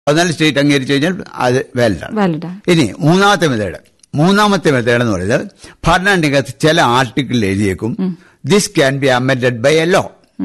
പതിനാല് സ്റ്റേറ്റ് അംഗീകരിച്ചു കഴിഞ്ഞാൽ അത് വാലിഡാണ് വാലിഡാ ഇനി മൂന്നാമത്തെ മെത്തേഡ് മൂന്നാമത്തെ മെത്തേഡ് എന്ന് പറയുന്നത് ഭരണഘടനയ്ക്കകത്ത് ചില ആർട്ടിക്കിളിൽ എഴുതിയേക്കും this can be amended by a law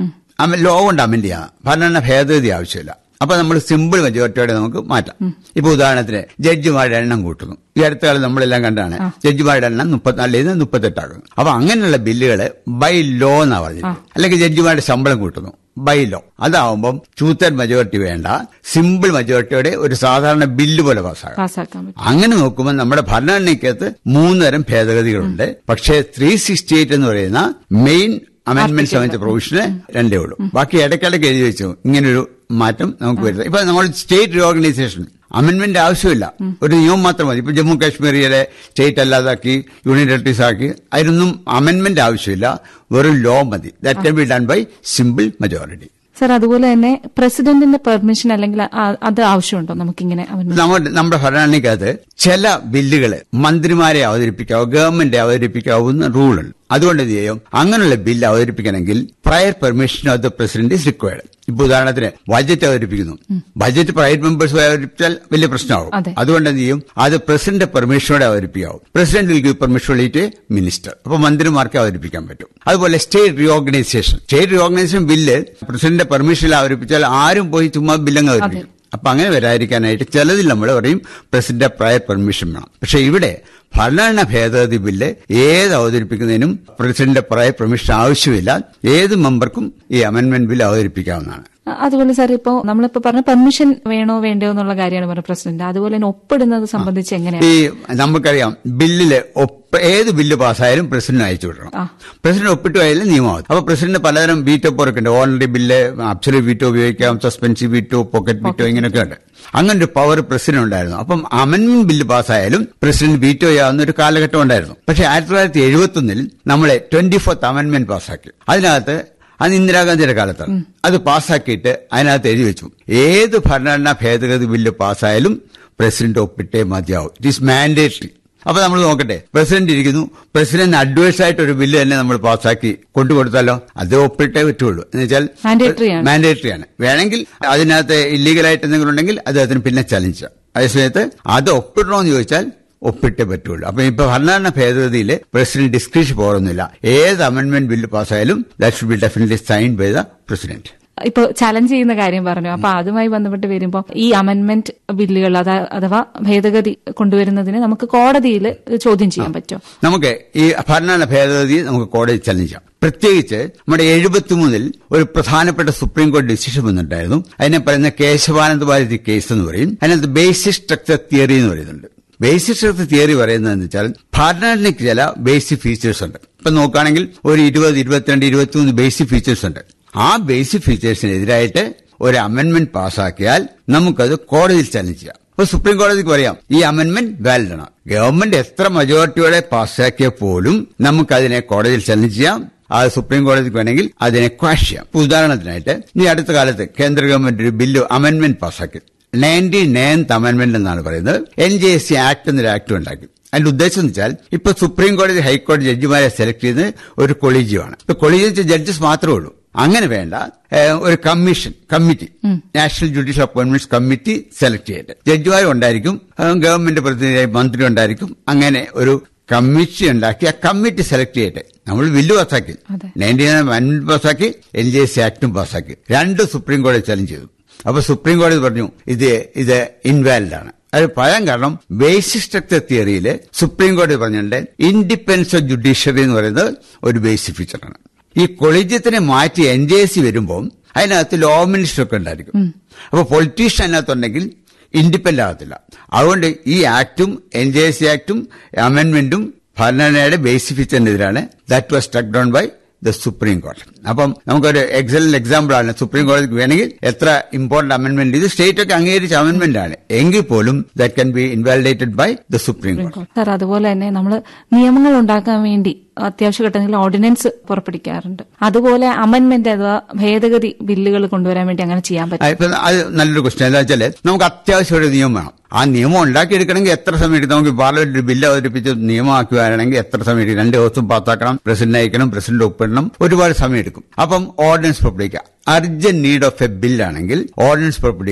law കൊണ്ട് അമെൻഡ് ചെയ്യാം ഭരണഘടന ഭേദഗതി ആവശ്യമില്ല അപ്പൊ നമ്മൾ സിമ്പിൾ മെജോറിറ്റിയോടെ നമുക്ക് മാറ്റാം ഇപ്പൊ ഉദാഹരണത്തിന് ജഡ്ജിമാരുടെ എണ്ണം കൂട്ടുന്നു ഈ അടുത്ത കാലം നമ്മളെല്ലാം കണ്ടാണ് ജഡ്ജിമാരുടെ എണ്ണം മുപ്പത്തിനാലിൽ നിന്ന് മുപ്പത്തെട്ടാകുന്നു അപ്പൊ അങ്ങനെയുള്ള ബില്ലുകള് ബൈ ലോ എന്നാ പറഞ്ഞത് അല്ലെങ്കിൽ ജഡ്ജിമാരുടെ ശമ്പളം കൂട്ടുന്നു ബൈ ലോ അതാവുമ്പം ചൂത്തൻ മെജോറിറ്റി വേണ്ട സിമ്പിൾ മെജോറിറ്റിയോടെ ഒരു സാധാരണ ബില്ല് പോലെ പാസ്സാകാം പാസ്സാക്കാൻ പറ്റും അങ്ങനെ നോക്കുമ്പോൾ നമ്മുടെ ഭരണഘടനയ്ക്കകത്ത് മൂന്ന് തരം ഭേദഗതികളുണ്ട് പക്ഷേ ത്രീ സിക്സ്റ്റി എയ്റ്റ് എന്ന് പറയുന്ന മെയിൻ അമെന്റ്മെന്റ് സംബന്ധിച്ച പ്രൊവിഷന് രണ്ടേ ഉള്ളൂ ബാക്കി ഇടയ്ക്കിടയ്ക്ക് എഴുതി വെച്ചു ഇങ്ങനൊരു മാറ്റം നമുക്ക് വരുന്നത് ഇപ്പൊ നമ്മൾ സ്റ്റേറ്റ് ഓർഗനൈസേഷൻ അമെന്റ്മെന്റ് ആവശ്യമില്ല ഒരു നിയമം മാത്രം മതി ഇപ്പൊ ജമ്മു കാശ്മീരിലെ സ്റ്റേറ്റ് അല്ലാതാക്കി യൂണിയൻ ടെറിട്ടറീസ് ആക്കി അതിനൊന്നും അമെന്റ്മെന്റ് ആവശ്യമില്ല വെറും ലോ മതി that can be done by simple majority sir അതുപോലെ തന്നെ പ്രസിഡന്റിന്റെ പെർമിഷൻ അല്ലെങ്കിൽ ആ- അത് ആവശ്യമുണ്ടോ നമുക്കിങ്ങനെ amendment? നമ്മുടെ നമ്മുടെ ഭരണഘടനയ്ക്കകത്ത് ചില ബില്ലുകള് മന്ത്രിമാരെ അവതരിപ്പിക്കാവൂ ഗവൺമെന്റ് അവതരിപ്പിക്കാവുന്ന റൂളുണ്ട് അതുകൊണ്ട് എന്ത് ചെയ്യും അങ്ങനെയുള്ള ബില്ല് അവതരിപ്പിക്കണമെങ്കിൽ prior permission of the president is required ഇപ്പൊ ഉദാഹരണത്തിന് ബജറ്റ് അവതരിപ്പിക്കുന്നു ബജറ്റ് പ്രൈവറ്റ് മെമ്പേഴ്സ് അവതരിപ്പിച്ചാൽ വലിയ പ്രശ്നമാകും അതെ. അതുകൊണ്ട് എന്ത് ചെയ്യും അത് പ്രസിഡന്റ് പെർമിഷനോടെ അവതരിപ്പിക്കാവും പ്രസിഡന്റ് വിൽ ഗിവ് പെർമിഷൻ ഒളിയിട്ട് മിനിസ്റ്റർ അപ്പൊ മന്ത്രിമാർക്ക് അവതരിപ്പിക്കാൻ പറ്റും അതുപോലെ state reorganisation state reorganisation bill president പെർമിഷനിൽ അവതരിപ്പിച്ചാൽ ആരും പോയി ചുമ്മാ ബില്ലങ്ങ് അവതരിപ്പിക്കും അപ്പൊ അങ്ങനെ വരാതിരിക്കാനായിട്ട് ചിലതിൽ നമ്മൾ പറയും പ്രസിഡന്റ് പ്രയർ പെർമിഷൻ വേണം പക്ഷെ ഇവിടെ ഭരണഘടന ഭേദഗതി ബില്ല് ഏത് അവതരിപ്പിക്കുന്നതിനും പ്രസിഡന്റ് പ്രയർ പെർമിഷൻ ആവശ്യമില്ല ഏത് മെമ്പർക്കും ഈ അമെന്റ്മെന്റ് ബില്ല് അവതരിപ്പിക്കാവുന്നതാണ് അ- അതുപോലെ സാർ ഇപ്പോ നമ്മളിപ്പോ പറഞ്ഞ പെർമിഷൻ വേണോ വേണ്ടയോ എന്നുള്ള കാര്യമാണ് പറഞ്ഞ പ്രസിഡന്റ് അതുപോലെ തന്നെ ഒപ്പിടുന്നത് സംബന്ധിച്ച് എങ്ങനെയാണ് ഈ നമുക്കറിയാം ബില്ലില് ഒപ്പ് ഏത് ബില്ല് പാസ്സായാലും പ്രസിഡന്റ് അയച്ചു വിടണം ആ. പ്രസിഡന്റ് ഒപ്പിട്ട് പോയാലും നിയമമാകും അപ്പൊ പ്രസിഡന്റ് പലതരം വീറ്റോ പോരൊക്കെ ഉണ്ട് ഓൾറെഡി ബില്ല് അബ്സൊല്യൂട്ട് വീറ്റോ ഉപയോഗിക്കാം സസ്പെൻസീവ് വീറ്റോ പോക്കറ്റ് വീറ്റോ ഇങ്ങനെയൊക്കെ ഉണ്ട് അങ്ങനെ ഒരു പവർ പ്രസിഡന്റ് ഉണ്ടായിരുന്നു അപ്പം അമെന്റ്മെന്റ് ബില്ല് പാസ്സായാലും പ്രസിഡന്റ് വീറ്റോ ചെയ്യാവുന്ന ഒരു കാലഘട്ടം ഉണ്ടായിരുന്നു പക്ഷെ ആയിരത്തി തൊള്ളായിരത്തി എഴുപത്തി ഒന്നിൽ നമ്മളെ ട്വന്റി ഫോർത്ത് അമെന്റ്മെന്റ് പാസ്സാക്കി അതിനകത്ത് അത് ഇന്ദിരാഗാന്ധിയുടെ കാലത്താണ് അത് പാസ്സാക്കിയിട്ട് അതിനകത്ത് എഴുതി വെച്ചു ഏത് ഭരണഘടനാ ഭേദഗതി ബില്ല് പാസ്സായാലും പ്രസിഡന്റ് ഒപ്പിട്ടേ മതിയാവും ഇറ്റ് ഈസ് മാൻഡേറ്ററി അപ്പൊ നമ്മൾ നോക്കട്ടെ പ്രസിഡന്റ് ഇരിക്കുന്നു പ്രസിഡന്റ് അഡ്വൈസ് ആയിട്ട് ഒരു ബില്ല് തന്നെ നമ്മൾ പാസ്സാക്കി കൊണ്ടുകൊടുത്താലോ അത് ഒപ്പിട്ടേ പറ്റുള്ളൂ എന്ന് വെച്ചാൽ Mandatory ആണ്. മാൻഡേറ്ററി ആണ് വേണമെങ്കിൽ അതിനകത്ത് ഇല്ലീഗലായിട്ട് എന്തെങ്കിലും ഉണ്ടെങ്കിൽ അത് അതിന് പിന്നെ ചലഞ്ച് ചെയ്യാം അതേസമയത്ത് അത് ഒപ്പിടണമെന്ന് ചോദിച്ചാൽ ഒപ്പിട്ടേ പറ്റുള്ളൂ അപ്പൊ ഇപ്പൊ ഭരണഘടന ഭേദഗതിയിൽ പ്രസിഡന്റ് ഡിസ്ക്രിപ്ഷൻ പോകുന്നില്ല ഏത് അമെന്റ്മെന്റ് ബില്ല് പാസ്സായാലും that should be definitely sign by the president ഇപ്പൊ ചലഞ്ച് ചെയ്യുന്ന കാര്യം പറഞ്ഞു അപ്പൊ അതുമായി ബന്ധപ്പെട്ട് വരുമ്പോൾ ഈ അമെന്റ്മെന്റ് ബില്ലുകൾ അതാ- അഥവാ ഭേദഗതി കൊണ്ടുവരുന്നതിന് നമുക്ക് കോടതിയിൽ ചോദ്യം ചെയ്യാൻ പറ്റും നമുക്ക് ഈ ഭരണഘടന ഭേദഗതി നമുക്ക് കോടതി ചലഞ്ച് ചെയ്യാം പ്രത്യേകിച്ച് നമ്മുടെ എഴുപത്തിമൂന്നിൽ ഒരു പ്രധാനപ്പെട്ട സുപ്രീം കോടതി ഡിസിഷൻ വന്നിട്ടുണ്ടായിരുന്നു അതിനെ പറയുന്ന കേശവാനന്ദ ഭാരതി കേസ് എന്ന് പറയും അതിനകത്ത് ബേസിക് സ്ട്രക്ചർ തിയറി എന്ന് പറയുന്നുണ്ട് ബേസിക് സ്ട്രക്ചർ തിയറി പറയുന്നത് വെച്ചാൽ ഭരണഘടനയ്ക്ക് ചില ബേസിക് ഫീച്ചേഴ്സ് ഉണ്ട് ഇപ്പൊ നോക്കുകയാണെങ്കിൽ ഒരു ഇരുപത് ഇരുപത്തിരണ്ട് ഇരുപത്തിമൂന്ന് ബേസിക് ഫീച്ചേഴ്സ് ഉണ്ട് ആ ബേസിക് ഫീച്ചേഴ്സിനെതിരായിട്ട് ഒരു അമെന്റ്മെന്റ് പാസ്സാക്കിയാൽ നമുക്കത് കോടതിയിൽ ചലഞ്ച് ചെയ്യാം ഇപ്പൊ സുപ്രീം കോടതിക്ക് പറയാം ഈ അമെന്റ്മെന്റ് വാലിഡ് ആണ് ഗവൺമെന്റ് എത്ര മെജോറിറ്റിയോടെ പാസ്സാക്കിയ പോലും നമുക്കതിനെ കോടതിയിൽ ചലഞ്ച് ചെയ്യാം അത് സുപ്രീം കോടതിക്ക് വേണമെങ്കിൽ അതിനെ ക്വാഷ് ചെയ്യാം ഇപ്പൊ ഉദാഹരണത്തിനായിട്ട് ഈ അടുത്ത കാലത്ത് കേന്ദ്ര ഗവൺമെന്റ് ഒരു ബില്ല് അമെന്റ്മെന്റ് പാസ്സാക്കി നയൻറ്റി നയൻത്ത് അമെന്റ്മെന്റ് എന്നാണ് പറയുന്നത് N J S C act എന്നൊരു ആക്ട് ഉണ്ടാക്കി അതിന്റെ ഉദ്ദേശം എന്ന് വെച്ചാൽ ഇപ്പൊ സുപ്രീം കോടതി ഹൈക്കോടതി ജഡ്ജിമാരെ സെലക്ട് ചെയ്യുന്നത് ഒരു കൊളീജിയമാണ് ഇപ്പൊ കൊളീജിയം ജഡ്ജസ് മാത്രമേ ഉള്ളൂ അങ്ങനെ വേണ്ട ഏഹ്, ഒരു commission committee national judicial appointments committee select ചെയ്തിട്ട് ജഡ്ജിമാരും ഉണ്ടായിരിക്കും ഏഹ്, ഗവൺമെന്റ് പ്രതിനിധിയായി മന്ത്രി ഉണ്ടായിരിക്കും അങ്ങനെ ഒരു കമ്മിറ്റി ഉണ്ടാക്കി ആ കമ്മിറ്റി സെലക്ട് ചെയ്യട്ടെ നമ്മൾ ബില്ല് പാസ്സാക്കി അതെ. നയൻറ്റീൻ അമെന്റ്മെന്റ് പാസ്സാക്കി എൻ ജി എസ് ആക്ടും പാസ്സാക്കി രണ്ട് സുപ്രീം കോടതി ചലഞ്ച് ചെയ്തു അപ്പൊ സുപ്രീം കോടതി പറഞ്ഞു ഇത് ഇത് ഇൻവാലിഡ് ആണ് അത് പറയാൻ കാരണം ബേസിക് സ്ട്രക്ചർ തിയറിയിൽ സുപ്രീം കോടതി പറഞ്ഞിട്ടുണ്ട് ഇൻഡിപെൻഡൻസ് ഓഫ് ജുഡീഷ്യറി എന്ന് പറയുന്നത് ഒരു ബേസിക് ഫീച്ചറാണ് ഈ കൊളീജിയത്തിനെ മാറ്റി എൻ ജെ സി വരുമ്പോൾ അതിനകത്ത് ലോ മിനിസ്റ്റർ ഒക്കെ ഉണ്ടായിരിക്കും അപ്പൊ പൊളിറ്റീഷ്യൻ അതിനകത്തുണ്ടെങ്കിൽ ഇൻഡിപെൻഡന്റ് ആകത്തില്ല അതുകൊണ്ട് ഈ ആക്ടും എൻ ജെ സി ആക്ടും അമെന്റ്മെന്റും ഭരണഘടനയുടെ ബേസിക് ഫീച്ചറിനെതിരാണ് that was struck down by the supreme കോടതി അപ്പം നമുക്കൊരു എക്സലന്റ് എക്സാമ്പിൾ ആണ് സുപ്രീം കോടതിക്ക് വേണമെങ്കിൽ എത്ര ഇമ്പോർട്ടന്റ് അമെന്റ്മെന്റ് ഇത് സ്റ്റേറ്റ് ഒക്കെ അംഗീകരിച്ച അമെന്റ്മെന്റ് ആണ് എങ്കിൽ പോലും that can be invalidated by the supreme കോടതി സാർ അതുപോലെ തന്നെ നമ്മൾ നിയമങ്ങൾ ഉണ്ടാക്കാൻ വേണ്ടി അത്യാവശ്യ ഘട്ടങ്ങളിൽ ഓർഡിനൻസ് പുറപ്പെടുവിക്കാറുണ്ട് അതുപോലെ അമെന്റ്മെന്റ് അഥവാ ഭേദഗതി ബില്ലുകൾ കൊണ്ടുവരാൻ വേണ്ടി അങ്ങനെ ചെയ്യാൻ പറ്റും ആ, ഇപ്പൊ അത് നല്ലൊരു ക്വസ്റ്റ്യൻ എന്താ വെച്ചാല് നമുക്ക് അത്യാവശ്യം ഒരു നിയമം വേണം ആ നിയമം ഉണ്ടാക്കിയെടുക്കണമെങ്കിൽ എത്ര സമയം എടുക്കും നമുക്ക് പാർലമെന്റ് ബില്ല് അവതരിപ്പിച്ച് നിയമമാക്കുകയാണെങ്കിൽ എത്ര സമയം എടുക്കും രണ്ട് ദിവസം പാസ്സാക്കണം പ്രസിഡന്റ് അയക്കണം പ്രസിഡന്റ് ഒപ്പിടണം ഒരുപാട് സമയം എടുക്കും അപ്പം ഓർഡിനൻസ് പുറപ്പെടുവിക്കുക അർജന്റ് നീഡ് ഓഫ് എ ബില്ലാണെങ്കിൽ ഓർഡിനൻസ് പുറപ്പെടുവിക്കുക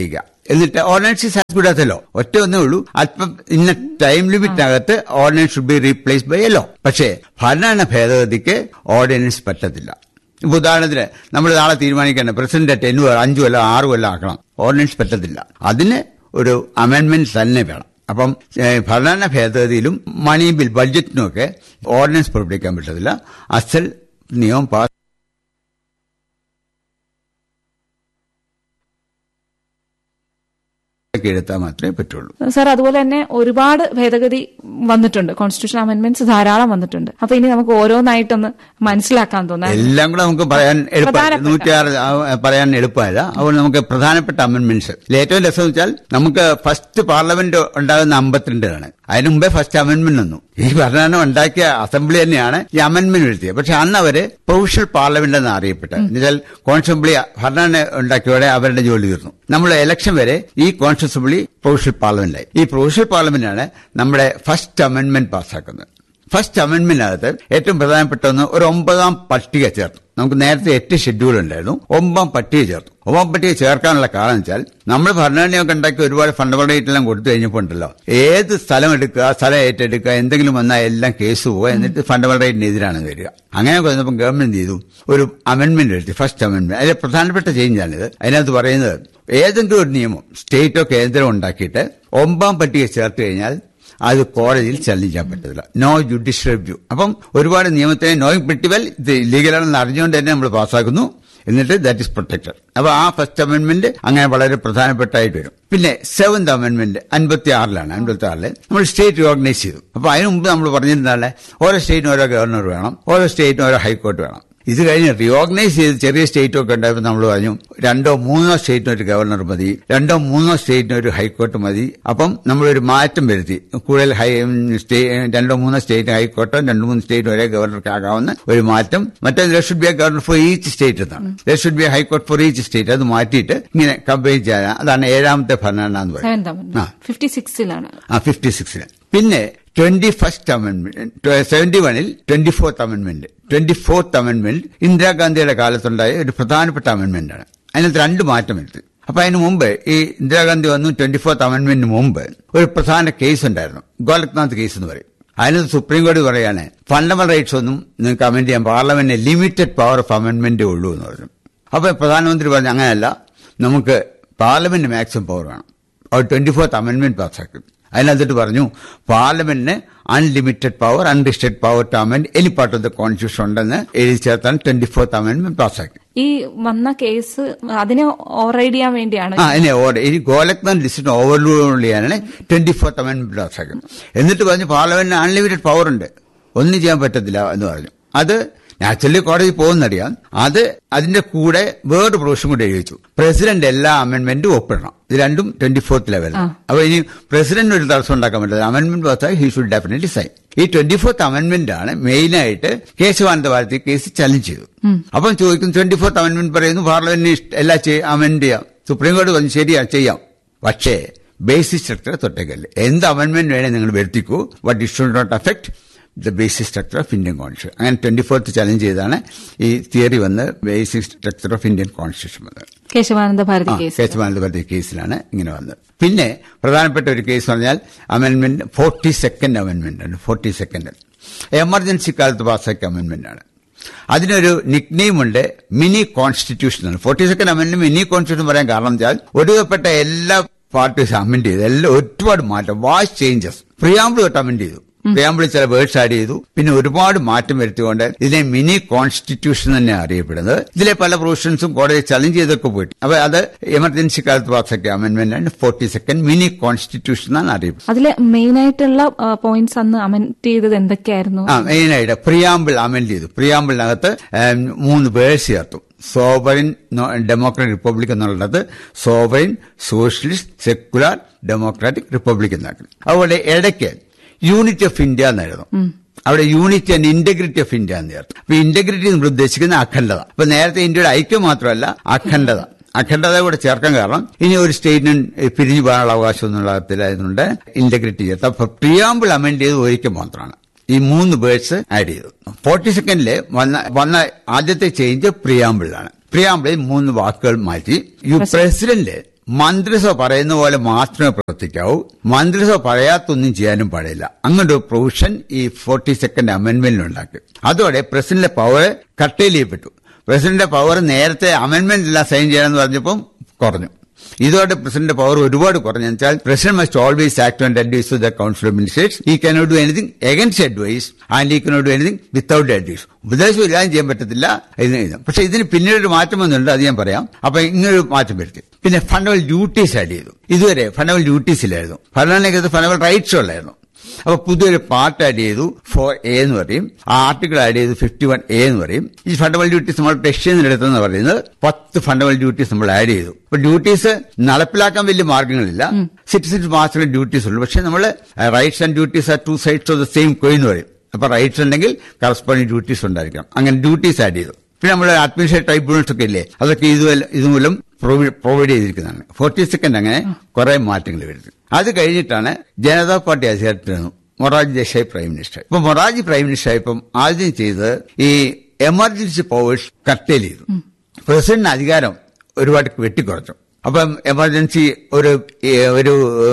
എന്നിട്ട് ordinance is as good as a law ഒറ്റ ഒന്നേ ഉള്ളൂ അല്പം ഇന്ന ടൈം ലിമിറ്റിനകത്ത് ordinance should be replace by a law പക്ഷേ ഭരണഘടന ഭേദഗതിക്ക് ഓർഡിനൻസ് പറ്റത്തില്ല ഇപ്പൊ ഉദാഹരണത്തിന് നമ്മൾ നാളെ തീരുമാനിക്കേണ്ട പ്രസിഡന്റ് ടെൻ അഞ്ചു കൊല്ലം ആറ് കൊല്ലം ആക്കണം ഓർഡിനൻസ് പറ്റത്തില്ല അതിന് ഒരു അമെന്റ്മെന്റ് തന്നെ വേണം അപ്പം ഏഹ്, ഭരണഘടന ഭേദഗതിയിലും മണി ബിൽ ബഡ്ജറ്റിനുമൊക്കെ ഓർഡിനൻസ് പുറപ്പെടുവിക്കാൻ പറ്റത്തില്ല അസൽ നിയമം പാസ് എടുത്താൽ മാത്രമേ പറ്റുള്ളൂ സാർ അതുപോലെ തന്നെ ഒരുപാട് ഭേദഗതി വന്നിട്ടുണ്ട് കോൺസ്റ്റിറ്റ്യൂഷൻ അമെന്റ്മെന്റ്സ് ധാരാളം വന്നിട്ടുണ്ട് അപ്പൊ ഇനി നമുക്ക് ഓരോന്നായിട്ടൊന്ന് മനസ്സിലാക്കാൻ തോന്നാം എല്ലാം കൂടെ നമുക്ക് പറയാൻ എളുപ്പമല്ല പ്രധാനപ്പെട്ട. നൂറ്റിയാറ് ആ, പറയാൻ എളുപ്പമല്ല അതുകൊണ്ട് നമുക്ക് പ്രധാനപ്പെട്ട അമെന്റ്മെന്റ്സ് ഏറ്റവും രസം എന്ന് വെച്ചാൽ നമുക്ക് ഫസ്റ്റ് പാർലമെന്റ് ഉണ്ടാകുന്ന അമ്പത്തിരണ്ടിലാണ് അതിന് മുമ്പേ ഫസ്റ്റ് അമെന്റ്മെന്റ് വന്നു ഈ ഭരണഘടന ഉണ്ടാക്കിയ അസംബ്ലി തന്നെയാണ് ഈ അമെന്റ്മെന്റ് എഴുതിയത് പക്ഷെ അന്ന് അവര് പ്രൊവിഷ്യൽ പാർലമെന്റ് എന്ന് അറിയപ്പെട്ടത് എന്നുവെച്ചാൽ കോൺസ്റ്റബിളി ഭരണഘടന ഉണ്ടാക്കിയോടെ അവരുടെ ജോലി തീർന്നു നമ്മൾ ഇലക്ഷൻ വരെ ഈ കോൺസ്റ്റബിളി പ്രൊവിഷ്യൽ പാർലമെന്റായി ഈ പ്രൊവിഷ്യൽ പാർലമെന്റാണ് നമ്മുടെ ഫസ്റ്റ് അമെന്റ്മെന്റ് പാസ്സാക്കുന്നത് ഫസ്റ്റ് അമെന്റ്മെന്റിനകത്ത് ഏറ്റവും പ്രധാനപ്പെട്ട ഒന്ന് ഒരു ഒമ്പതാം പട്ടിക ചേർത്തു നമുക്ക് നേരത്തെ എട്ട് ഷെഡ്യൂൾ ഉണ്ടായിരുന്നു ഒമ്പതാം പട്ടിക ചേർത്തു ഒമ്പതാം പട്ടിക ചേർക്കാനുള്ള കാരണം വെച്ചാൽ നമ്മൾ ഭരണഘടനയൊക്കെ ഉണ്ടാക്കി ഒരുപാട് ഫണ്ടമെന്റൽ റൈറ്റ് എല്ലാം കൊടുത്തു കഴിഞ്ഞപ്പോൾ ഉണ്ടല്ലോ ഏത് സ്ഥലം എടുക്കുക സ്ഥലം ഏറ്റെടുക്കുക എന്തെങ്കിലും വന്നാൽ എല്ലാം കേസ് പോവുക എന്നിട്ട് ഫണ്ടമെന്റൽ റൈറ്റിനെതിരാണ് വരിക അങ്ങനെ വന്നപ്പോൾ ഗവൺമെന്റ് ചെയ്തു ഒരു അമെന്റ്മെന്റ് എടുത്തു ഫസ്റ്റ് അമെന്റ്മെന്റ് അതിലെ പ്രധാനപ്പെട്ട ചേഞ്ചാണിത് അതിനകത്ത് പറയുന്നത് ഏതെങ്കിലും ഒരു നിയമം സ്റ്റേറ്റോ കേന്ദ്രമോ ഉണ്ടാക്കിയിട്ട് ഒമ്പതാം പട്ടിക ചേർത്ത് കഴിഞ്ഞാൽ അത് കോടതിയിൽ ചലഞ്ചിക്കാൻ പറ്റത്തില്ല നോ ജുഡീഷ്യൽ റിവ്യൂ അപ്പം ഒരുപാട് നിയമത്തിനെ നോയിങ് പ്രിറ്റി വെൽ ഇത് ഇല്ലീഗലാണെന്ന് അറിഞ്ഞുകൊണ്ട് തന്നെ നമ്മൾ പാസ്സാക്കുന്നു എന്നിട്ട് ദാറ്റ് ഇസ് പ്രൊട്ടക്റ്റഡ് അപ്പൊ ആ ഫസ്റ്റ് അമെന്റ്മെന്റ് അങ്ങനെ വളരെ പ്രധാനപ്പെട്ടായിട്ട് വരും പിന്നെ സെവന്ത് അമെന്റ്മെന്റ് അൻപത്തി ആറിലാണ് അൻപത്തി ആറില് നമ്മൾ സ്റ്റേറ്റ് ഓർഗനൈസ് ചെയ്തു അപ്പൊ അതിനു മുമ്പ് നമ്മൾ പറഞ്ഞിരുന്നാലേ ഓരോ സ്റ്റേറ്റിനും ഓരോ ഗവർണർ വേണം ഓരോ സ്റ്റേറ്റിനും ഓരോ ഹൈക്കോർട്ട് വേണം ഇത് കഴിഞ്ഞ് റീഓർഗനൈസ് ചെയ്ത് ചെറിയ സ്റ്റേറ്റ് ഒക്കെ ഉണ്ടായപ്പോൾ നമ്മൾ പറഞ്ഞു രണ്ടോ മൂന്നോ സ്റ്റേറ്റിന് ഒരു ഗവർണർ മതി രണ്ടോ മൂന്നോ സ്റ്റേറ്റിന് ഒരു ഹൈക്കോർട്ട് മതി അപ്പം നമ്മളൊരു മാറ്റം വരുത്തി കൂടുതൽ ഹൈ സ്റ്റേ രണ്ടോ മൂന്നോ സ്റ്റേറ്റ് ഹൈക്കോർട്ടോ രണ്ടോ മൂന്ന് സ്റ്റേറ്റ് ഒരേ ഗവർണർക്ക് ആകാവുന്ന ഒരു മാറ്റം മറ്റേ there should be a governor for each state എന്നാണ് there should be a high court for each state അത് മാറ്റിയിട്ട് ഇങ്ങനെ കമ്പയർ ചെയ്യാൻ അതാണ് ഏഴാമത്തെ ഭരണഘടന എന്ന് പറയുന്നത് സെവൻത് അമെന്റ്മെന്റ് ഫിഫ്റ്റി സിക്സിലാണ് ആ ഫിഫ്റ്റി സിക്സിന് പിന്നെ ട്വന്റി ഫസ്റ്റ് അമെന്റ്മെന്റ് സെവന്റി വണിൽ twenty fourth amendment twenty fourth amendment ഇന്ദിരാഗാന്ധിയുടെ കാലത്തുണ്ടായ ഒരു പ്രധാനപ്പെട്ട അമെന്റ്മെന്റ് ആണ് അതിനകത്ത് രണ്ട് മാറ്റം വരുത്തി അപ്പൊ അതിന് മുമ്പ് ഈ ഇന്ദിരാഗാന്ധി വന്നു ട്വന്റി ഫോർത്ത് അമെന്റ്മെന്റിന് മുമ്പ് ഒരു പ്രധാന കേസ് ഉണ്ടായിരുന്നു ഗോലക്നാഥ് കേസ് എന്ന് പറയും അതിനകത്ത് സുപ്രീം കോടതി പറയാണ് ഫണ്ടമെന്റൽ റൈറ്റ്സ് ഒന്നും നിങ്ങൾക്ക് അമെന്റ് ചെയ്യാൻ പാർലമെന്റിന് ലിമിറ്റഡ് പവർ ഓഫ് അമെന്റ്മെന്റേ ഉള്ളൂ എന്ന് പറഞ്ഞു അപ്പൊ പ്രധാനമന്ത്രി പറഞ്ഞു അങ്ങനെയല്ല നമുക്ക് പാർലമെന്റ് മാക്സിമം പവർ വേണം അവർ ട്വന്റി ഫോർത്ത് അമെന്റ്മെന്റ് പാസ്സാക്കി അതിനകത്തിട്ട് പറഞ്ഞു പാർലമെന്റിന് unlimited power unrestricted power to amend any part of the constitution ഉണ്ടെന്ന് എഴുതി ചേർത്താണ് ട്വന്റി ഫോർത്ത് അമെന്റ്മെന്റ് പാസ്സാക്കി ഈ വന്ന കേസ് അതിനെ ഓവർറൈഡ് ചെയ്യാൻ വേണ്ടിയാണ് ആ ഇനി ഓർഡർ ഇനി ഗോലക്നാഥ് ലിസ്റ്റിന് ഓവർലൂഡ് ചെയ്യാനാണ് ട്വന്റി ഫോർത്ത് അമെന്റ്മെന്റ് പാസ്സാക്കുന്നത് എന്നിട്ട് പറഞ്ഞു പാർലമെന്റിന് അൺലിമിറ്റഡ് പവർ ഉണ്ട് ഒന്നും ചെയ്യാൻ പറ്റത്തില്ല എന്ന് പറഞ്ഞു അത് നാച്ചുറലി കോടതി പോകുന്നറിയാം അത് അതിന്റെ കൂടെ വേറൊരു പ്രൊവിഷൻ കൂടെ എഴുതി വെച്ചു പ്രസിഡന്റ് എല്ലാ അമെന്റ്മെന്റും ഒപ്പിടണം ഇത് രണ്ടും ട്വന്റി ഫോർത്ത് ലെവൽ അപ്പൊ ഇനി പ്രസിഡന്റ് ഒരു തടസ്സം ഉണ്ടാക്കാൻ പറ്റില്ല അമെന്റ്മെന്റ് പാസ്സായി ഹി ഷുഡ് ഡെഫിനറ്റ്ലി സൈൻ ഈ ട്വന്റി ഫോർത്ത് അമെന്റ്മെന്റ് ആണ് മെയിനായിട്ട് കേശവാനന്ദ ഭാരതി കേസ് ചലഞ്ച് ചെയ്തു അപ്പം ചോദിക്കും ട്വന്റി ഫോർത്ത് അമെന്റ്മെന്റ് പറയുന്നു പാർലമെന്റിന് ഇഷ്ട- എല്ലാം ചെയ്യ- അമെന്റ് ചെയ്യാം സുപ്രീം കോടതി പറഞ്ഞു ശരിയാ ചെയ്യാം പക്ഷേ ബേസിക് സ്ട്രക്ചർ തൊട്ടേക്കല്ലേ എന്ത് അമെന്റ്മെന്റ് വേണേ നിങ്ങൾ വരുത്തിക്കൂ but it should not affect the basic structure of Indian constitution അങ്ങനെ ട്വന്റി ഫോർത്ത് ചലഞ്ച് ചെയ്താണ് ഈ തിയറി വന്ന് basic structure of Indian constitution വന്നത് കേശവാനന്ദ ഭാരതി ആ, കേസ് കേശവാനന്ദ ഭാരതി കേസിലാണ് ഇങ്ങനെ വന്നത് പിന്നെ പ്രധാനപ്പെട്ട ഒരു കേസ് പറഞ്ഞാൽ അമെന്റ്മെന്റ് ഫോർട്ടി സെക്കൻഡ് അമെന്റ്മെന്റ് ആണ് ഫോർട്ടി സെക്കൻഡ് എമർജൻസി കാലത്ത് പാസ്സാക്കിയ അമെന്റ്മെന്റ് ആണ് അതിനൊരു നിക്നെയിം ഉണ്ട് മിനി കോൺസ്റ്റിറ്റ്യൂഷൻ ആണ് forty second amendment mini constitution പറയാൻ കാരണം വെച്ചാൽ ഒടുവിൽപ്പെട്ട എല്ലാ പാർട്ടീസ് അമെന്റ് ചെയ്തു എല്ലാം ഒരുപാട് മാറ്റം വാഷ് ചേഞ്ചസ് പ്രിയാമ്പിൾ തൊട്ട് അമെന്റ് ചെയ്തു പ്രിയാമ്പിളിൽ ചില വേർഡ്സ് ആഡ് ചെയ്തു പിന്നെ ഒരുപാട് മാറ്റം വരുത്തിക്കൊണ്ട് ഇതിനെ മിനി കോൺസ്റ്റിറ്റ്യൂഷൻ തന്നെ അറിയപ്പെടുന്നത് ഇതിലെ പല പ്രൊവിഷൻസും കോടതി ചലഞ്ച് ചെയ്തൊക്കെ പോയിട്ട് അപ്പൊ അത് എമർജൻസി കാലത്ത് പാസ്സാക്കിയ അമെന്റ്മെന്റ് ആണ് ഫോർട്ടി സെക്കൻഡ് മിനി കോൺസ്റ്റിറ്റ്യൂഷൻ എന്നാണ് അറിയപ്പെടുന്നത് അതിലെ മെയിൻ ആയിട്ടുള്ള പോയിന്റ്സ് അന്ന് അമെന്റ് ചെയ്തത് എന്തൊക്കെയായിരുന്നു ആ മെയിനായിട്ട് പ്രിയാമ്പിൾ അമെന്റ് ചെയ്തു പ്രിയാമ്പിളിനകത്ത് ഏം, മൂന്ന് വേർഡ്സ് ചേർത്തു സോവറിൻ ഡെമോക്രാറ്റിക് റിപ്പബ്ലിക് എന്നുള്ളത് sovereign socialist secular democratic republic എന്നാക്കി അതുപോലെ ഇടയ്ക്ക് യൂണിറ്റി ഓഫ് ഇന്ത്യ എന്നായിരുന്നു അവിടെ unity and integrity of India എന്ന് ചേർത്തു അപ്പൊ ഇന്റഗ്രിറ്റി നമ്മൾ ഉദ്ദേശിക്കുന്ന അഖണ്ഡത അപ്പൊ നേരത്തെ ഇന്ത്യയുടെ ഐക്യം മാത്രമല്ല അഖണ്ഡത അഖണ്ഡത കൂടെ ചേർക്കാൻ കാരണം ഇനി ഒരു സ്റ്റേറ്റിനും പിരിഞ്ഞു പോകാനുള്ള അവകാശം എന്നുള്ളതിലായതുകൊണ്ട് ഇന്റഗ്രിറ്റി ചേർത്ത് അപ്പൊ പ്രിയാമ്പിൾ അമെന്റ് ചെയ്ത് ഒരിക്കൽ മാത്രമാണ് ഈ മൂന്ന് വേർഡ്സ് ആഡ് ചെയ്തു ഫോർട്ടി സെക്കൻഡില് വന്ന വന്ന ആദ്യത്തെ ചേഞ്ച് പ്രിയാമ്പിളിലാണ് പ്രിയാമ്പിളിൽ മൂന്ന് വാക്കുകൾ മാറ്റി യു പ്രസിഡന്റ് മന്ത്രിസഭ പറയുന്ന പോലെ മാത്രമേ പ്രവർത്തിക്കാവൂ മന്ത്രിസഭ പറയാത്തൊന്നും ചെയ്യാനും പാടില്ല അങ്ങനെ ഒരു പ്രൊവിഷൻ ഈ ഫോർട്ടി സെക്കൻഡ് അമെന്റ്മെന്റിൽ ഉണ്ടാക്കി അതോടെ പ്രസിഡന്റിന്റെ പവർ കട്ടയിൽ ചെയ്യപ്പെട്ടു പ്രസിഡന്റിന്റെ പവർ നേരത്തെ അമെന്റ്മെന്റ് എല്ലാം സൈൻ ചെയ്യണമെന്ന് പറഞ്ഞപ്പം കുറഞ്ഞു ഇതോടെ പ്രസിഡന്റ് പവർ ഒരുപാട് കുറഞ്ഞു വെച്ചാൽ president must always act and advise to the council of ministers he cannot do anything against advise and he cannot do anything without advise ഉപദേശം ഇല്ലാതെ ചെയ്യാൻ പറ്റത്തില്ല ഇതിന് ഇത് പക്ഷെ ഇതിന് പിന്നീട് ഒരു മാറ്റം വന്നിട്ടുണ്ട് അത് ഞാൻ പറയാം അപ്പൊ ഇങ്ങനൊരു മാറ്റം വരുത്തി പിന്നെ ഫണ്ടമെന്റൽ ഡ്യൂട്ടീസ് ആഡ് ചെയ്തു ഇതുവരെ ഫണ്ടമെന്റൽ ഡ്യൂട്ടീസ് ഇല്ലായിരുന്നു ഭരണഘടനയ്ക്കകത്ത് ഫണ്ടമെന്റൽ റൈറ്റ്സ് ഉള്ളായിരുന്നു അപ്പൊ പുതിയൊരു പാർട്ട് ആഡ് ചെയ്തു ഫോർ എ എന്ന് പറയും ആ ആർട്ടിക്കിൾ ആഡ് ചെയ്തു ഫിഫ്റ്റി വൺ എ എന്ന് പറയും ഈ ഫണ്ടമെന്റൽ ഡ്യൂട്ടീസ് നമ്മൾ റഷ്യയിൽ എടുത്തെന്ന് പറയുന്നത് പത്ത് ഫണ്ടമെന്റൽ ഡ്യൂട്ടീസ് നമ്മൾ ആഡ് ചെയ്തു അപ്പൊ ഡ്യൂട്ടീസ് നടപ്പിലാക്കാൻ വലിയ മാർഗങ്ങളില്ല സിറ്റിസൺസ് മാത്രമേ ഡ്യൂട്ടീസ് ഉള്ളൂ പക്ഷെ നമ്മൾ rights and duties are two sides of the same coin എന്ന് പറയും അപ്പൊ റൈറ്റ്സ് ഉണ്ടെങ്കിൽ കറസ്പോണ്ടിങ് ഡ്യൂട്ടീസ് ഉണ്ടായിരിക്കണം അങ്ങനെ ഡ്യൂട്ടീസ് ആഡ് ചെയ്തു പിന്നെ നമ്മൾ അഡ്മിനിസ്ട്രേറ്റീവ് ട്രൈബ്യൂണൽസ് ഒക്കെ ഇല്ലേ അതൊക്കെ ഇതുപോലെ ഇതുമൂലം പ്രൊവൈഡ് ചെയ്തിരിക്കുന്നതാണ് ഫോർട്ടി സെക്കൻഡ് അങ്ങനെ കുറെ മാറ്റങ്ങൾ വരുത്തി അത് കഴിഞ്ഞിട്ടാണ് ജനതാ പാർട്ടി അധികാരത്തിൽ വന്നു മൊറാജി ദേശായി പ്രൈം മിനിസ്റ്റർ ഇപ്പൊ മൊറാജി പ്രൈം മിനിസ്റ്റർ ആയപ്പം ആദ്യം ചെയ്തത് ഈ എമർജൻസി പവേഴ്സ് കട്ടേൽ ചെയ്തു പ്രസിഡന്റിന് അധികാരം ഒരുപാട് വെട്ടിക്കുറച്ചു അപ്പം എമർജൻസി ഒരു ഒരു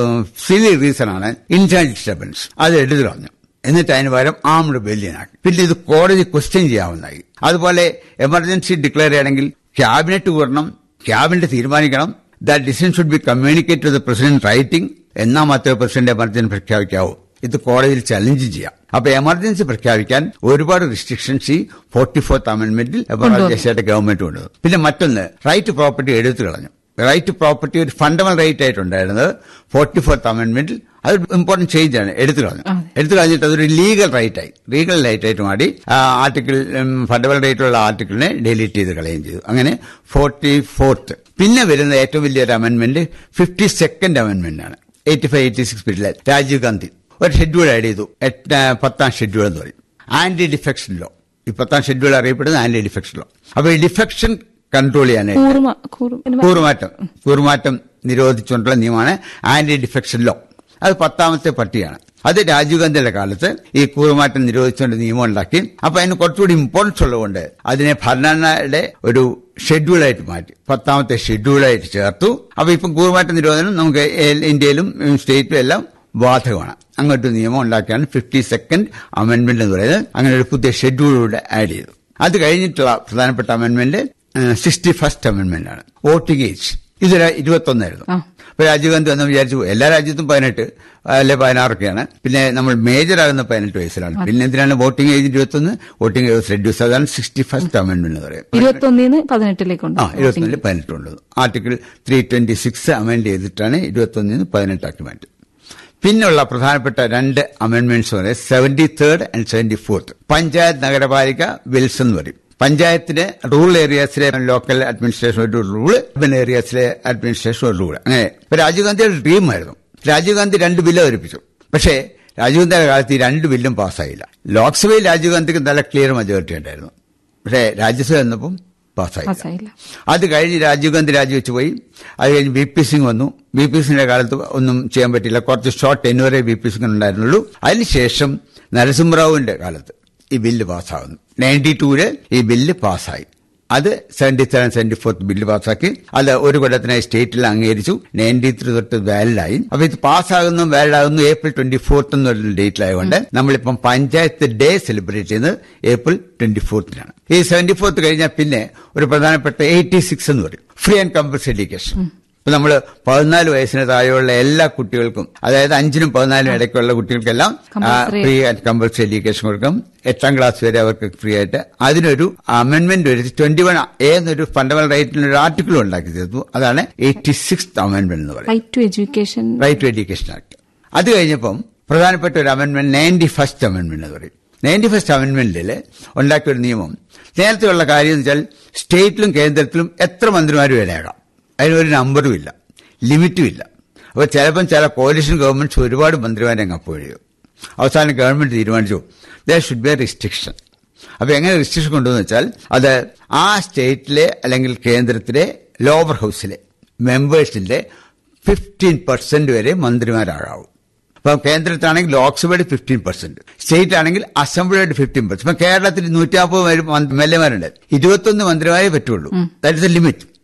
സിലി റീസൺ ആണ് ഇന്റേണൽ ഡിസ്റ്റർബൻസ് അത് എടുത്തു കളഞ്ഞു എന്നിട്ട് അതിന് പകരം ആംഡ് ബെല്ലിയനാക്കി പിന്നെ ഇത് കോടതി ക്വസ്റ്റ്യൻ ചെയ്യാവുന്നതായി അതുപോലെ എമർജൻസി ഡിക്ലെയർ ചെയ്യണമെങ്കിൽ ക്യാബിനറ്റ് കൂടണം ക്യാബിനറ്റ് തീരുമാനിക്കണം the decision should be communicate to the president writing എന്നാൽ മാത്രമേ പ്രസിഡന്റ് എമർജൻസി പ്രഖ്യാപിക്കാവൂ ഇത് കോടതിയിൽ ചലഞ്ച് ചെയ്യാം അപ്പൊ എമർജൻസി പ്രഖ്യാപിക്കാൻ ഒരുപാട് റിസ്ട്രിക്ഷൻസ് ഈ ഫോർട്ടി ഫോർത്ത് അമെന്റ്മെന്റിൽ എമർജൻസിയായിട്ട് ഗവൺമെന്റ് കൊണ്ടുവന്നു പിന്നെ മറ്റൊന്ന് റൈറ്റ് പ്രോപ്പർട്ടി എടുത്തു കളഞ്ഞു റൈറ്റ് പ്രോപ്പർട്ടി ഒരു ഫണ്ടമെന്റൽ റൈറ്റ് ആയിട്ടുണ്ടായിരുന്നത് ഫോർട്ടി ഫോർത്ത് അമെന്റ്മെന്റിൽ അത് ഇമ്പോർട്ടന്റ് ചേഞ്ച് ആണ് എടുത്തു കളഞ്ഞു എടുത്തു കളഞ്ഞിട്ട് അതൊരു ലീഗൽ റൈറ്റ് ആയി ലീഗൽ റൈറ്റ് ആയിട്ട് മാറി ആർട്ടിക്കിൾ ഫണ്ടമെന്റൽ റൈറ്റ് ഉള്ള ആർട്ടിക്കിളിനെ ഡിലീറ്റ് ചെയ്ത് കളയുകയും ചെയ്തു അങ്ങനെ ഫോർട്ടി ഫോർത്ത് പിന്നെ വരുന്ന ഏറ്റവും വലിയൊരു അമെന്റ്മെന്റ് ഫിഫ്റ്റി സെക്കൻഡ് അമെന്റ്മെന്റ് ആണ് എയ്റ്റി ഫൈവ് എയ്റ്റി സിക്സ് പീരീഡിലെ രാജീവ് ഗാന്ധി ഒരു ഷെഡ്യൂൾ ആഡ് ചെയ്തു എട്ട് പത്താം ഷെഡ്യൂൾ എന്ന് പറയും ആന്റി ഡിഫെക്ഷൻ ലോ ഈ പത്താം ഷെഡ്യൂൾ അറിയപ്പെടുന്നത് ആന്റി ഡിഫെക്ഷൻ ലോ അപ്പൊ ഈ ഡിഫെക്ഷൻ കൺട്രോൾ ചെയ്യാനായിട്ട് കൂറുമ കൂറും കൂറുമാറ്റം കൂറുമാറ്റം നിരോധിച്ചുകൊണ്ടുള്ള നിയമമാണ് ആന്റി ഡിഫെക്ഷൻ ലോ അത് പത്താമത്തെ പട്ടിയാണ് അത് രാജീവ് ഗാന്ധിയുടെ കാലത്ത് ഈ കൂറുമാറ്റം നിരോധിച്ചുകൊണ്ട് നിയമം ഉണ്ടാക്കി അപ്പൊ അതിന് കുറച്ചുകൂടി ഇമ്പോർട്ടൻസ് ഉള്ളതുകൊണ്ട് അതിനെ ഭരണഘടനയുടെ ഒരു ഷെഡ്യൂളായിട്ട് മാറ്റി പത്താമത്തെ ഷെഡ്യൂളായിട്ട് ചേർത്തു അപ്പൊ ഇപ്പം കൂറുമാറ്റ നിരോധനം നമുക്ക് ഇന്ത്യയിലും സ്റ്റേറ്റിലും എല്ലാം ബാധകമാണ് അങ്ങോട്ട് നിയമം ഉണ്ടാക്കിയാണ് ഫിഫ്റ്റി സെക്കൻഡ് അമെന്റ്മെന്റ് എന്ന് പറയുന്നത് അങ്ങനെ ഒരു പുതിയ ഷെഡ്യൂളിലൂടെ ആഡ് ചെയ്തു അത് കഴിഞ്ഞിട്ടുള്ള പ്രധാനപ്പെട്ട അമെന്റ്മെന്റ് സിക്സ്റ്റി ഫസ്റ്റ് അമെന്റ്മെന്റ് ആണ് വോട്ടിംഗ് ഏജ് ഇതൊരു ഇരുപത്തൊന്നായിരുന്നു അപ്പൊ രാജീവ് ഗാന്ധി വന്ന് വിചാരിച്ചു എല്ലാ രാജ്യത്തും പതിനെട്ട് അല്ലെ പതിനാറൊക്കെയാണ് പിന്നെ നമ്മൾ മേജർ ആകുന്ന പതിനെട്ട് വയസ്സിലാണ് പിന്നെ എന്തിനാണ് വോട്ടിംഗ് ഏജ് ഇരുപത്തൊന്ന് വോട്ടിംഗ് ഏജ് റെഡ്യൂസ് അതാണ് സിക്സ്റ്റി ഫസ്റ്റ് അമെന്റ്മെന്റ് എന്ന് പറയും ഇരുപത്തൊന്നിന്ന് പതിനെട്ടിലേക്കുണ്ട് ആ ഇരുപത്തൊന്നിൽ പതിനെട്ടുള്ളത് article three twenty six amend ചെയ്തിട്ടാണ് ഇരുപത്തൊന്നിന് പതിനെട്ടാക്കി മാറ്റി പിന്നുള്ള പ്രധാനപ്പെട്ട രണ്ട് അമെന്റ്മെന്റ്സ് പറയും seventy third and seventy fourth panchayat Nagarpalika bills എന്ന് പറയും പഞ്ചായത്തിന് റൂറൽ ഏരിയാസിലെ ലോക്കൽ അഡ്മിനിസ്ട്രേഷൻ ഒരു റൂള് അർബൻ ഏരിയാസിലെ അഡ്മിനിസ്ട്രേഷൻ ഒരു റൂള് അങ്ങനെ ഇപ്പൊ രാജീവ് ഗാന്ധിയുടെ ഡ്രീമായിരുന്നു രാജീവ് ഗാന്ധി രണ്ട് ബില്ല് അവതരിപ്പിച്ചു പക്ഷേ രാജീവ് ഗാന്ധിയുടെ കാലത്ത് ഈ രണ്ട് ബില്ലും പാസ്സായില്ല ലോക്സഭയിൽ രാജീവ് ഗാന്ധിക്ക് നല്ല ക്ലിയർ മെജോറിറ്റി ഉണ്ടായിരുന്നു പക്ഷേ രാജ്യസഭ വന്നപ്പം പാസ്സായില്ല പാസ്സായില്ല അത് കഴിഞ്ഞ് രാജീവ് ഗാന്ധി രാജിവെച്ച് പോയി അത് കഴിഞ്ഞ് ബി പി സിംഗ് വന്നു ബി പി സിംഗിന്റെ കാലത്ത് ഒന്നും ചെയ്യാൻ പറ്റില്ല കുറച്ച് ഷോർട്ട് ടെന്നുവരെ ബി പി സിംഗ് ഉണ്ടായിരുന്നുള്ളൂ അതിനുശേഷം നരസിംഹറാവുവിന്റെ കാലത്ത് ഈ ബില്ല് പാസ്സാകുന്നു നയൻറ്റി ടൂല് ഈ ബില്ല് പാസ്സായി അത് seventy seven seventy fourth bill പാസ്സാക്കി അത് ഒരു കൊല്ലത്തിനായി സ്റ്റേറ്റിൽ അംഗീകരിച്ചു നയൻറ്റി ത്രീ തൊട്ട് വാലിഡായി അപ്പൊ ഇത് പാസ്സാകുന്നു വാലിഡാകുന്നു ഏപ്രിൽ ട്വന്റി ഫോർത്ത് എന്നൊരു ഡേറ്റിലായതുകൊണ്ട് നമ്മളിപ്പം പഞ്ചായത്ത് ഡേ സെലിബ്രേറ്റ് ചെയ്യുന്നത് ഏപ്രിൽ ട്വന്റി ഫോർത്തിനാണ് ഈ സെവന്റി ഫോർത്ത് കഴിഞ്ഞാൽ പിന്നെ ഒരു പ്രധാനപ്പെട്ട എയ്റ്റി സിക്സ് എന്ന് പറയും ഫ്രീ ആൻഡ് കമ്പൽസറി എഡ്യൂക്കേഷൻ ഇപ്പൊ നമ്മൾ പതിനാല് വയസ്സിന് താഴെയുള്ള എല്ലാ കുട്ടികൾക്കും അതായത് അഞ്ചിനും പതിനാലിനും ഇടയ്ക്കുള്ള കുട്ടികൾക്കെല്ലാം Compulsory. Free and compulsory education കൊടുക്കും എട്ടാം ക്ലാസ് വരെ അവർക്ക് ഫ്രീ ആയിട്ട് അതിനൊരു അമെന്റ്മെന്റ് വരുത്തി ട്വന്റി വൺ എന്നൊരു ഫണ്ടമെന്റൽ റൈറ്റിന് ഒരു ആർട്ടിക്കിൾ ഉണ്ടാക്കി തീർത്തു അതാണ് എയ്റ്റി സിക്സ് അമെന്റ്മെന്റ് എന്ന് പറയുന്നത് right to education right to education act അത് കഴിഞ്ഞപ്പം പ്രധാനപ്പെട്ട ഒരു അമെന്റ്മെന്റ് നയൻറ്റി ഫസ്റ്റ് അമെന്റ്മെന്റ് എന്ന് പറയും നയൻറ്റി ഫസ്റ്റ് അമെന്റ്മെന്റിൽ ഉണ്ടാക്കിയ ഒരു നിയമം നേരത്തെയുള്ള കാര്യം എന്ന് വെച്ചാൽ സ്റ്റേറ്റിലും കേന്ദ്രത്തിലും എത്ര മന്ത്രിമാർ വരെയാകാം അതിനൊരു നമ്പറും ഇല്ല ലിമിറ്റും ഇല്ല അപ്പോൾ ചിലപ്പം ചില കോalition ഗവൺമെന്റ്സ് ഒരുപാട് മന്ത്രിമാരെ അങ്ങ് അപ്പോഴ് ചെയ്യും അവസാനം ഗവൺമെന്റ് തീരുമാനിച്ചു there should be a restriction അപ്പൊ എങ്ങനെ റിസ്ട്രിക്ഷൻ കൊണ്ടുവന്ന് വെച്ചാൽ അത് ആ സ്റ്റേറ്റിലെ അല്ലെങ്കിൽ കേന്ദ്രത്തിലെ ലോവർ ഹൗസിലെ മെമ്പേഴ്സിന്റെ ഫിഫ്റ്റീൻ പെർസെന്റ് വരെ മന്ത്രിമാരാകാവും ഇപ്പം കേന്ദ്രത്തിലാണെങ്കിൽ ലോക്സഭയുടെ ഫിഫ്റ്റീൻ പെർസെന്റ് സ്റ്റേറ്റ് ആണെങ്കിൽ അസംബ്ലിയുടെ ഫിഫ്റ്റീൻ പെർസെന്റ് ഇപ്പം കേരളത്തിൽ നൂറ്റി നാൽപ്പത് പേര് എം എൽ എമാരുണ്ട് ഇരുപത്തൊന്ന് മന്ത്രിമാരേ പറ്റുള്ളൂ ദാറ്റ് ഇസ് എ ലിമിറ്റ്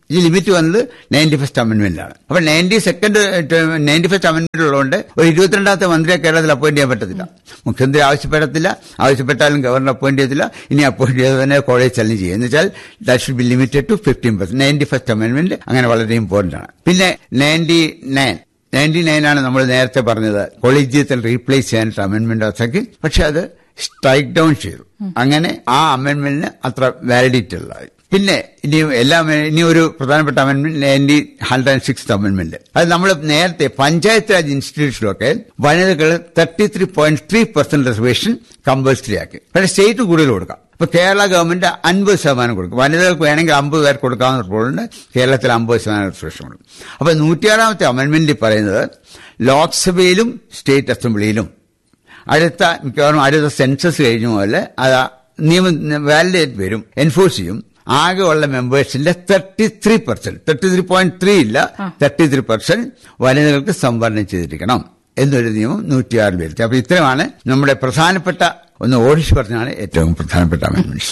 ഈ ലിമിറ്റ് വന്നത് നയൻറ്റി ഫസ്റ്റ് അമെന്റ്മെന്റിലാണ് അപ്പൊ ninety second ninety first amendment ഉള്ളതുകൊണ്ട് ഒരു ഇരുപത്തിരണ്ടാമത്തെ മന്ത്രിയെ കേരളത്തിൽ അപ്പോയിന്റ് ചെയ്യാൻ പറ്റത്തില്ല മുഖ്യമന്ത്രി ആവശ്യപ്പെടത്തില്ല ആവശ്യപ്പെട്ടാലും ഗവർണർ അപ്പോയിന്റ് ചെയ്തില്ല ഇനി അപ്പോയിന്റ് ചെയ്ത് തന്നെ കോളേജ് ചലഞ്ച് ചെയ്യും എന്ന് വെച്ചാൽ that should be limited to fifteen percent ninety first amendment അങ്ങനെ വളരെ ഇമ്പോർട്ടന്റ് ആണ് പിന്നെ നയൻറ്റി നയൻ നയൻറ്റി നയൻ ആണ് നമ്മൾ നേരത്തെ പറഞ്ഞത് കൊളീജിയത്തിൽ റീപ്ലേസ് ചെയ്യാനായിട്ട് അമെന്റ്മെന്റ് അവസ്ഥയ്ക്ക് പക്ഷെ അത് സ്ട്രൈക്ക് ഡൗൺ ചെയ്തു അങ്ങനെ ആ അമെന്റ്മെന്റിന് അത്ര വാലിഡിറ്റി ഉള്ളതായി പിന്നെ ഇനി എല്ലാം ഇനി ഒരു പ്രധാനപ്പെട്ട amendment ninety hundred and six amendment അത് നമ്മൾ നേരത്തെ പഞ്ചായത്ത് രാജ് ഇൻസ്റ്റിറ്റ്യൂഷനിലൊക്കെ വനിതകൾ thirty three point three percent reservation compulsory ആക്കി പക്ഷേ സ്റ്റേറ്റ് കൂടുതൽ കൊടുക്കാം ഇപ്പൊ കേരള ഗവൺമെന്റ് അൻപത് ശതമാനം കൊടുക്കും വനിതകൾക്ക് വേണമെങ്കിൽ അമ്പത് പേർ കൊടുക്കാവുന്ന റൂളുണ്ട് കേരളത്തിൽ അമ്പത് ശതമാനം റിസർവേഷൻ കൊടുക്കും അപ്പൊ നൂറ്റിയാറാമത്തെ അമെന്റ്മെന്റിൽ പറയുന്നത് ലോക്സഭയിലും സ്റ്റേറ്റ് അസംബ്ലിയിലും അടുത്ത മിക്കവാറും അടുത്ത സെൻസസ് കഴിഞ്ഞ പോലെ അത് നിയമം വാലിഡേറ്റ് വരും എൻഫോഴ്സ് ചെയ്യും ആകെ ഉള്ള മെമ്പേഴ്സിന്റെ thirty three percent thirty three point three ഇല്ല തേർട്ടി ത്രീ പെർസെന്റ് വനിതകൾക്ക് സംവരണം ചെയ്തിരിക്കണം എന്നൊരു നിയമം നൂറ്റിയാറിൽ വരുത്തി അപ്പൊ ഇത്രയുമാണ് നമ്മുടെ പ്രധാനപ്പെട്ട ഒന്ന് ഓടിച്ചു പറഞ്ഞാണ് ഏറ്റവും പ്രധാനപ്പെട്ട അമെന്റ്മെന്റ്സ്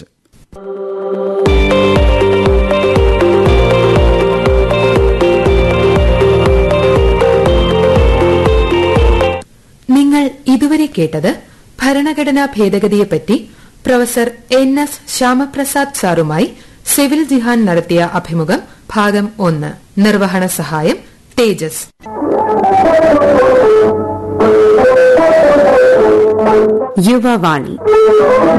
നിങ്ങൾ ഇതുവരെ കേട്ടത് ഭരണഘടനാ ഭേദഗതിയെപ്പറ്റി പ്രൊഫസർ എൻ എസ് ശ്യാമപ്രസാദ് സാറുമായി സിവിൽ ജിഹാൻ നടത്തിയ അഭിമുഖം ഭാഗം ഒന്ന് നിർവഹണ സഹായം തേജസ് യുവവാണി